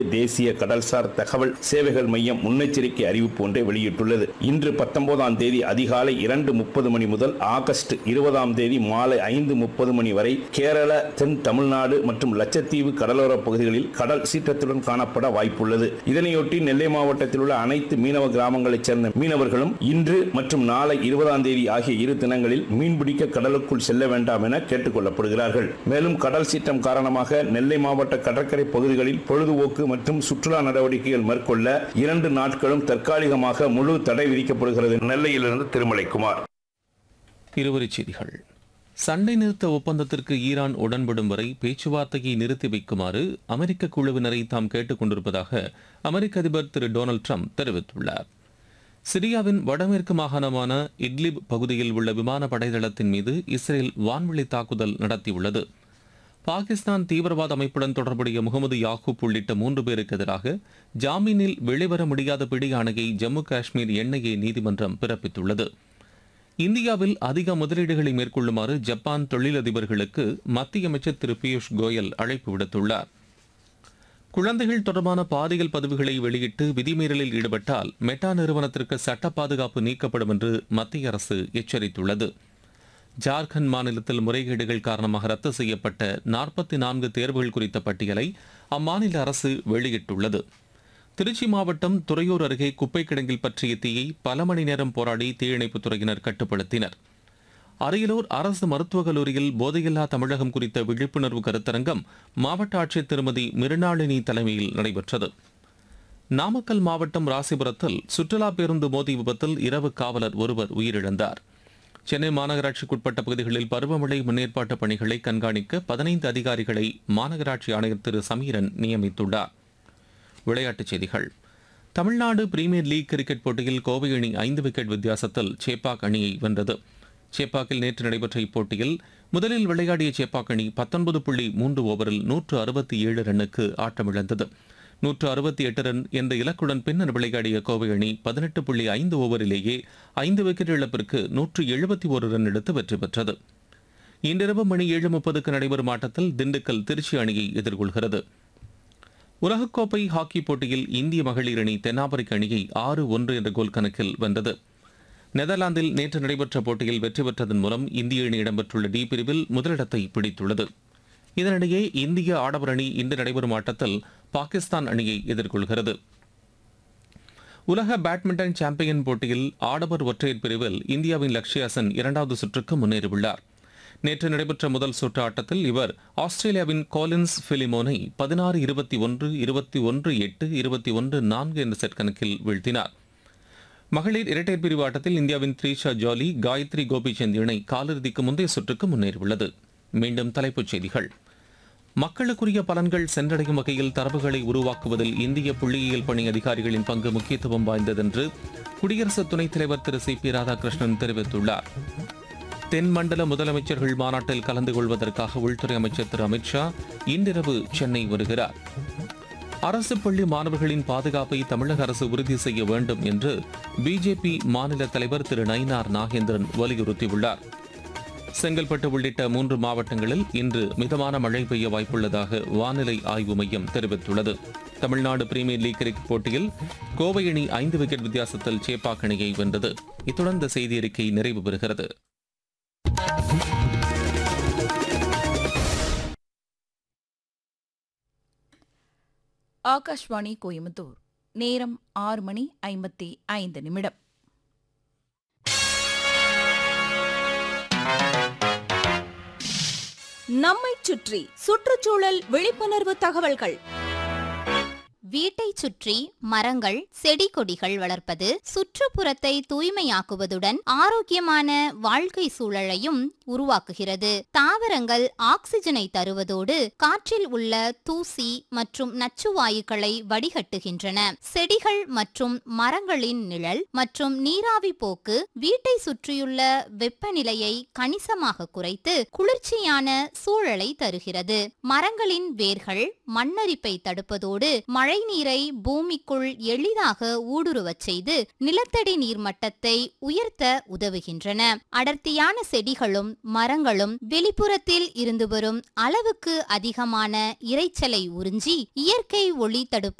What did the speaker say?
தேசிய கடல்சார் தகவல் சேவைகள் மையம் முன்னெச்சரிக்கை அறிவிப்பு ஒன்றை வெளியிட்டுள்ளது இன்று பத்தொன்பதாம் தேதி அதிகாலை இரண்டு முப்பது மணி முதல் ஆகஸ்ட் இருபதாம் தேதி மாலை ஐந்து முப்பது மணி வரை கேரள தென் தமிழ்நாடு மற்றும் லட்சத்தீவு கடலோர பகுதிகளில் கடல் சீற்றத்துடன் காணப்பட வாய்ப்புள்ளது இதனையொட்டி நெல்லை மாவட்டத்தில் உள்ள அனைத்து மீனவ கிராமங்களைச் சேர்ந்த மீனவர்களும் இன்று மற்றும் நாளை இருபதாம் தேதி ஆகிய இரு தினங்களில் மீன்பிடிக்க கடலுக்குள் செல்ல வேண்டாம் என கேட்டுக் கொள்ளப்படுகிறார்கள் மேலும் கடல் சீற்றம் காரணமாக நெல்லை மாவட்ட கடற்கரை பகுதிகளில் பொழுதுபோக்கு மற்றும் சுற்றுலா நடவடிக்கைகள் மேற்கொள்ள இரண்டு நாட்களும் தற்காலிகமாக முழு தடை விதிக்கப்படுகிறது நெல்லையிலிருந்து திருமலைக்குமார் இருவரிச் செய்திகள் சண்டை நிறுத்த ஒப்பந்தத்திற்கு ஈரான் உடன்படும் வரை பேச்சுவார்த்தையை நிறுத்தி வைக்குமாறு அமெரிக்க குழுவினரை தாம் கேட்டுக் கொண்டிருப்பதாக அமெரிக்க அதிபர் திரு டொனால்டு ட்ரம்ப் தெரிவித்துள்ளார் சிரியாவின் வடமேற்கு மாகாணமான இட்லிப் பகுதியில் உள்ள விமான படைதளத்தின் மீது இஸ்ரேல் வான்வெளி தாக்குதல் நடத்தியுள்ளது பாகிஸ்தான் தீவிரவாத அமைப்புடன் தொடர்புடைய முகமது யாகூப் உள்ளிட்ட மூன்று பேருக்கு எதிராக ஜாமீனில் வெளிவர முடியாத பிடியாணையை ஜம்மு காஷ்மீர் என்ஐஏ நீதிமன்றம் பிறப்பித்துள்ளது இந்தியாவில் அதிக முதலீடுகளை மேற்கொள்ளுமாறு ஜப்பான் தொழிலதிபர்களுக்கு மத்திய அமைச்சர் திரு பியூஷ் கோயல் அழைப்பு விடுத்துள்ளார் குழந்தைகள் தொடர்பான பாலியல் பதிவுகளை வெளியிட்டு விதிமீறலில் ஈடுபட்டால் மெட்டா நிறுவனத்திற்கு சட்ட பாதுகாப்பு நீக்கப்படும் என்று மத்திய அரசு எச்சரித்துள்ளது ஜார்க்கண்ட் மாநிலத்தில் முறைகேடுகள் காரணமாக ரத்து செய்யப்பட்ட நாற்பத்தி நான்கு தேர்வுகள் குறித்த பட்டியலை அம்மாநில அரசு வெளியிட்டுள்ளது திருச்சி மாவட்டம் துறையூர் அருகே குப்பை கிடங்கில் பற்றிய தீயை பல மணி நேரம் போராடி தீயணைப்புத் துறையினர் கட்டுப்படுத்தினர் அரியலூர் அரசு மருத்துவக் கல்லூரியில் போதையில்லா தமிழகம் குறித்த விழிப்புணர்வு கருத்தரங்கம் மாவட்ட ஆட்சியர் திருமதி மிருணாளினி தலைமையில் நடைபெற்றது நாமக்கல் மாவட்டம் ராசிபுரத்தில் சுற்றுலா பேருந்து மோதி விபத்தில் இரவு காவலர் ஒருவர் உயிரிழந்தார் சென்னை மாநகராட்சிக்குட்பட்ட பகுதிகளில் பருவமழை முன்னேற்பாட்டு பணிகளை கண்காணிக்க பதினைந்து அதிகாரிகளை மாநகராட்சி ஆணையர் திரு சமீரன் நியமித்துள்ளார் விளையாட்டுச் செய்திகள் தமிழ்நாடு பிரீமியர் லீக் கிரிக்கெட் போட்டியில் கோவை அணி ஐந்து விக்கெட் வித்தியாசத்தில் சேப்பாக் அணியை வென்றது சேப்பாக்கில் நேற்று நடைபெற்ற இப்போட்டியில் முதலில் விளையாடிய சேப்பாக் அணி பத்தொன்பது புள்ளி மூன்று ஓவரில் நூற்று அறுபத்தி ஏழு ரன்னுக்கு ஆட்டமிழந்தது நூற்று அறுபத்தி எட்டு ரன் என்ற இலக்குடன் பின்னர் விளையாடிய கோவை அணி பதினெட்டு புள்ளி ஐந்து ஓவரிலேயே ஐந்து விக்கெட் இழப்பிற்கு நூற்று எழுபத்தி ஒரு ரன் எடுத்து வெற்றி பெற்றது இன்றிரவு மணி ஏழு முப்பதுக்கு நடைபெறும் ஆட்டத்தில் திண்டுக்கல் திருச்சி அணியை எதிர்கொள்கிறது உலகக்கோப்பை ஹாக்கி போட்டியில் இந்திய மகளிர் அணி தென்னாப்பிரிக்க அணியை ஆறு ஒன்று என்ற கோல் கணக்கில் வென்றது நெதர்லாந்தில் நேற்று நடைபெற்ற போட்டியில் வெற்றி பெற்றதன் மூலம் இந்திய அணி இடம்பெற்றுள்ள டி பிரிவில் முதலிடத்தை பிடித்துள்ளது இதனிடையே இந்திய ஆடவர் அணி இன்று நடைபெறும் ஆட்டத்தில் பாகிஸ்தான் அணியை எதிர்கொள்கிறது உலக பேட்மிண்டன் சாம்பியன் போட்டியில் ஆடவர் ஒற்றையர் பிரிவில் இந்தியாவின் லக்ஷ்யா சென் இரண்டாவது சுற்றுக்கு முன்னேறியுள்ளார் நேற்று நடைபெற்ற முதல் சுற்று ஆட்டத்தில் இவர் ஆஸ்திரேலியாவின் கோலின்ஸ் பிலிமோனை பதினாறு இருபத்தி ஒன்று இருபத்தி ஒன்று எட்டு இருபத்தி ஒன்று நான்கு என்ற செட் கணக்கில் வீழ்த்தினார் மகளிர் இரட்டையர் பிரிவு ஆட்டத்தில் இந்தியாவின் த்ரீஷா ஜாலி காயத்ரி கோபிச்சந்த் இணை காலிறுதிக்கு முந்தைய சுற்றுக்கு முன்னேறியுள்ளது மீண்டும் தலைப்புச் செய்திகள் மக்களுக்குரிய பலன்கள் சென்றடையும் வகையில் தரவுகளை உருவாக்குவதில் இந்திய புள்ளியியல் பணி அதிகாரிகளின் பங்கு முக்கியத்துவம் வாய்ந்ததென்று குடியரசு துணைத் தலைவர் திரு சி பி ராதாகிருஷ்ணன் தெரிவித்துள்ளார் தென் மண்டல முதலமைச்சர்கள் மாநாட்டில் கலந்து கொள்வதற்காக உள்துறை அமைச்சர் திரு அமித்ஷா இன்றிரவு சென்னை வருகிறார் அரசு பள்ளி மாணவர்களின் பாதுகாப்பை தமிழக அரசு உறுதி செய்ய வேண்டும் என்று பிஜேபி மாநில தலைவர் திரு நயினார் நாகேந்திரன் வலியுறுத்தியுள்ளார் செங்கல்பட்டு உள்ளிட்ட மூன்று மாவட்டங்களில் இன்று மிதமான மழை பெய்ய வாய்ப்புள்ளதாக வானிலை ஆய்வு மையம் தெரிவித்துள்ளது தமிழ்நாடு பிரீமியர் லீக் கிரிக்கெட் போட்டியில் கோவை அணி ஐந்து விக்கெட் வித்தியாசத்தில் சேப்பாக் அணியை வென்றது இத்துடன் இந்த செய்தி அறிக்கை நிறைவு பெறுகிறது ஆகாஷ்வாணி கோயம்புத்தூர் நேரம் ஆறு மணி ஐம்பத்தி ஐந்து நிமிடம் நம்மைச் சுற்றி சுற்றுச்சூழல் விழிப்புணர்வு தகவல்கள் வீட்டைச் சுற்றி மரங்கள் செடி கொடிகள் வளர்ப்பது சுற்றுப்புறத்தை தூய்மையாக்குவதுடன் ஆரோக்கியமான வாழ்க்கை சூழலையும் உருவாக்குகிறது தாவரங்கள் ஆக்சிஜனை தருவதோடு காற்றில் உள்ள தூசி மற்றும் நச்சுவாயுக்களை வடிகட்டுகின்றன செடிகள் மற்றும் மரங்களின் நிழல் மற்றும் நீராவி போக்கு வீட்டை சுற்றியுள்ள வெப்பநிலையை கணிசமாக குறைத்து குளிர்ச்சியான சூழலை தருகிறது மரங்களின் வேர்கள் மண்ணரிப்பை தடுப்பதோடு மழை மழைநீரை பூமிக்குள் எளிதாக ஊடுருவச் செய்து நிலத்தடி நீர் மட்டத்தை உயர்த்த உதவுகின்றன அடர்த்தியான செடிகளும் மரங்களும் வெளிப்புறத்தில் இருந்து வரும் அளவுக்கு அதிகமான இரைச்சலை உறிஞ்சி இயற்கை ஒளி தடுப்பு